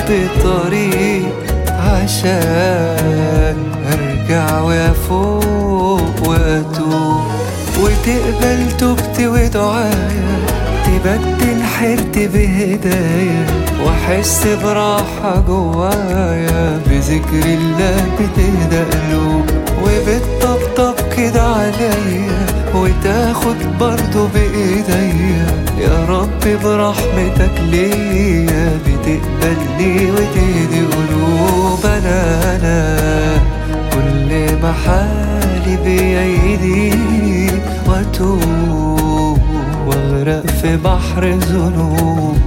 بطريق عشان ارجع وافوق واتوب وتقبل توبتي ودعايا تبدل حيرتي بهدايا واحس براحة جوايا بذكر الله بتهدى قلوب وبتطبطب كده عليا وتاخد برضو بايديا يا رب برحمتك ليا بتقبلني وتهدي قلوب انا انا كل ما حالي بأيدي واتوب واغرق في بحر ذنوب